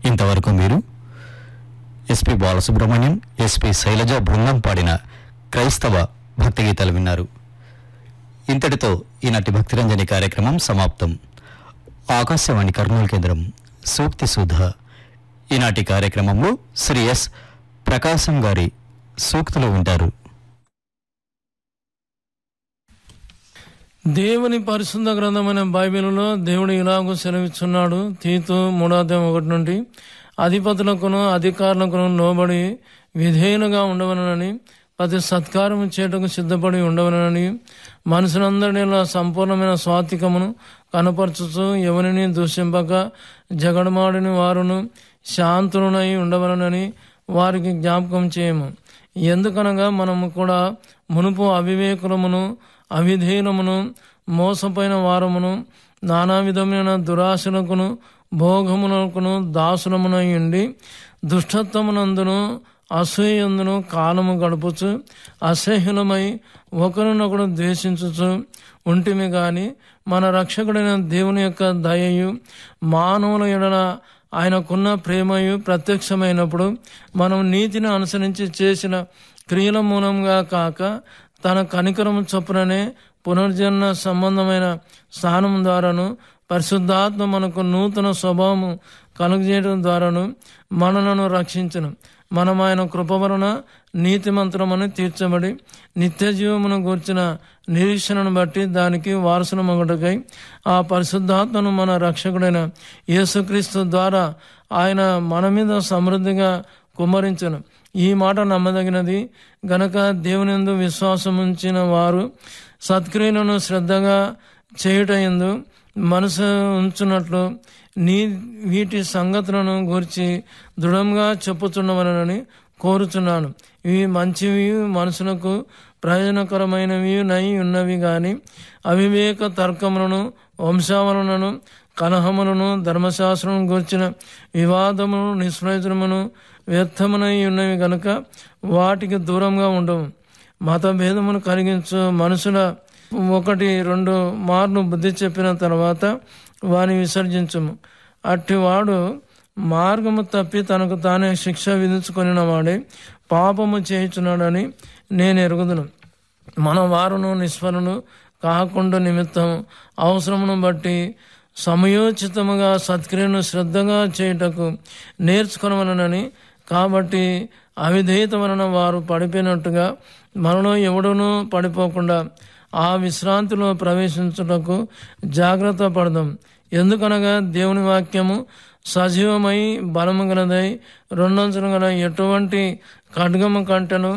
ఇంతవరకు మీరు SP Balasubrahmanyam SP Shailaja బృందం పాడిన క్రైస్తవ భక్తి గీతాలు విన్నారు ఇంతటితో ఈనాటి భక్తిరంజని కార్యక్రమం సమాప్తం ఆకాశవాణి కర్నూలు కేంద్రం సూక్తి సుధ ఈనాటి కార్యక్రమంలో శ్రీ ఎస్ ప్రకాశం గారి సూక్తులు వింటారు దేవుని పరిశుద్ధ గ్రంథమైన బైబిల్లో దేవుడు ఇలాగూ సెలవిస్తున్నాడు తీతు మూడాధ్యాయం ఒకటి నుండి అధిపతులకును అధికారులకును లోబడి విధేయులుగా ఉండవనని ప్రతి సత్కారము చేయటకు సిద్ధపడి ఉండవనని మనుషులందరిలో సంపూర్ణమైన స్వాతికమును కనపరచుచు ఎవరిని దూషింపక జగడమాడిని వారును శాంతులనై ఉండవలనని వారికి జ్ఞాపకం చేయము ఎందుకనగా మనము కూడా మునుపు అవివేకులమును అవిధేయులమును మోసపోయిన వారమును నానా విధమైన దురాశలకును భోగమునకును దాసులమునై ఉండి దుష్టత్వమునందును అసూయందును కాలము గడుపుచు అసహ్యులమై ఒకరినొకడు ద్వేషించుచు ఉంటిమి గాని మన రక్షకుడైన దేవుని యొక్క దయయు మానవుల ఎడల ఆయనకున్న ప్రేమయు ప్రత్యక్షమైనప్పుడు మనం నీతిని అనుసరించి చేసిన క్రియల మూలంగా కాక తన కనికరము చొప్పుననే పునర్జన్మ సంబంధమైన స్థానం ద్వారాను పరిశుద్ధాత్మ మనకు నూతన స్వభావము కలుగజేయడం ద్వారాను మనలను రక్షించను మనం ఆయన కృప వలన నీతిమంత్రమని తీర్చబడి నిత్య జీవమును గూర్చిన నిరీక్షణను బట్టి దానికి వారసులమగుటకై ఆ పరిశుద్ధాత్మను మన రక్షకుడైన యేసుక్రీస్తు ద్వారా ఆయన మన మీద సమృద్ధిగా కుమ్మరించను ఈ మాట నమ్మదగినది గనక దేవునిందు విశ్వాసం ఉంచిన వారు సత్క్రియలను శ్రద్ధగా చేయుట ఎందు మనసు ఉంచున్నట్లు నీ వీటి సంగతులను గురించి దృఢంగా చెప్పుచున్నవనని కోరుచున్నాను ఇవి మంచివి మనసులకు ప్రయోజనకరమైనవి నై ఉన్నవి గాని అవివేక తర్కములను వంశావళనను కలహములను ధర్మశాస్త్రం గురించిన వివాదమును నిష్ప్రయోజనమును వ్యర్థమునై ఉన్నవి గనుక వాటికి దూరంగా ఉండవు మత భేదమును కలిగించు మనుషుల ఒకటి రెండు మార్లు బుద్ధి చెప్పిన తర్వాత వాని విసర్జించము అట్టివాడు మార్గము తప్పి తనకు తానే శిక్ష విధించుకొనిన వాడే పాపము చేయుచున్నాడని నేను ఎరుగుదును మన వారును నిస్మరణు కాకుండా నిమిత్తం అవసరమును బట్టి సమయోచితముగా సత్క్రియను శ్రద్ధగా చేయుటకు నేర్చుకొనవలనని కాబట్టి అవిధేయత వలన వారు పడిపోయినట్టుగా మనలో ఎవడునూ పడిపోకుండా ఆ విశ్రాంతిలో ప్రవేశించుటకు జాగ్రత్త పడదాం ఎందుకనగా దేవుని వాక్యము సజీవమై బలము గలదై రెండంచులు గల ఎటువంటి ఖడ్గము కంటను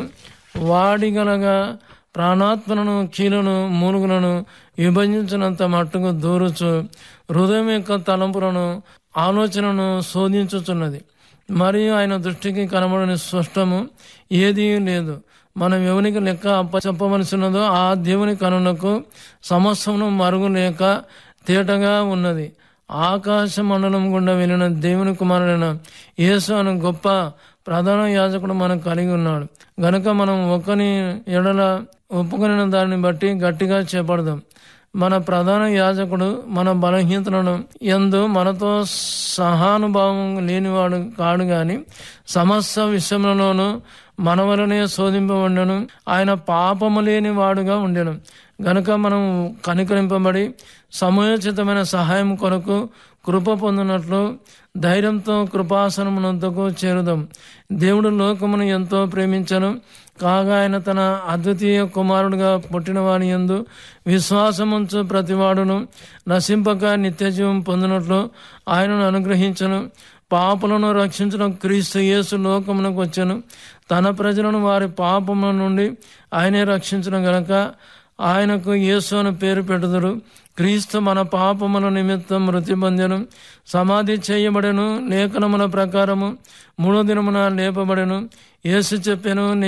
వాడిగలగా ప్రాణాత్మలను కీలను మూలుగులను విభజించినంత మట్టుకు దూరుచు హృదయం యొక్క తలంపులను ఆలోచనను శోధించుచున్నది మరియు ఆయన దృష్టికి కనబడని స్పష్టము ఏదీ లేదు మనం ఎవరికి లెక్క అప్ప చెప్పవలసినదో ఆ దేవుని కనులకు సమస్తమును మరుగు లేక తేటగా ఉన్నది ఆకాశ మండలం గుండా వెళ్ళిన దేవుని కుమారుడైన యేసు అను గొప్ప ప్రధాన యాజకుడు మనకు కలిగి ఉన్నాడు గనుక మనం ఒకని ఎడల ఒప్పుకొనిన దాన్ని బట్టి గట్టిగా చేపడదాం మన ప్రధాన యాజకుడు మన బలహీనతలను ఎందు మనతో సహానుభావం లేనివాడు కాడు గాని సమస్త విషయంలోనూ మన వలనే శోధింపబడను ఆయన పాపము లేని వాడుగా ఉండెను గనుక మనం కనికరింపబడి సమయోచితమైన సహాయం కొరకు కృప పొందినట్లు ధైర్యంతో కృపాసనమునంతకు చేరుదాం దేవుడు లోకమును ఎంతో ప్రేమించను కాగా ఆయన తన అద్వితీయ కుమారుడుగా పుట్టిన వాని ఎందు విశ్వాసముంచు ప్రతివాడును నశింపక నిత్యజీవం పొందినట్లు ఆయనను అనుగ్రహించను పాపులను రక్షించడం క్రీస్తు యేసు లోకమునకు వచ్చాను తన ప్రజలను వారి పాపముల నుండి ఆయనే రక్షించడం గనక ఆయనకు యేసు అని పేరు పెట్టుదురు క్రీస్తు మన పాపముల నిమిత్తం మృతి పొందెను సమాధి చేయబడెను లేఖనముల ప్రకారము మూడో దినమున లేపబడెను యేసు చెప్పెను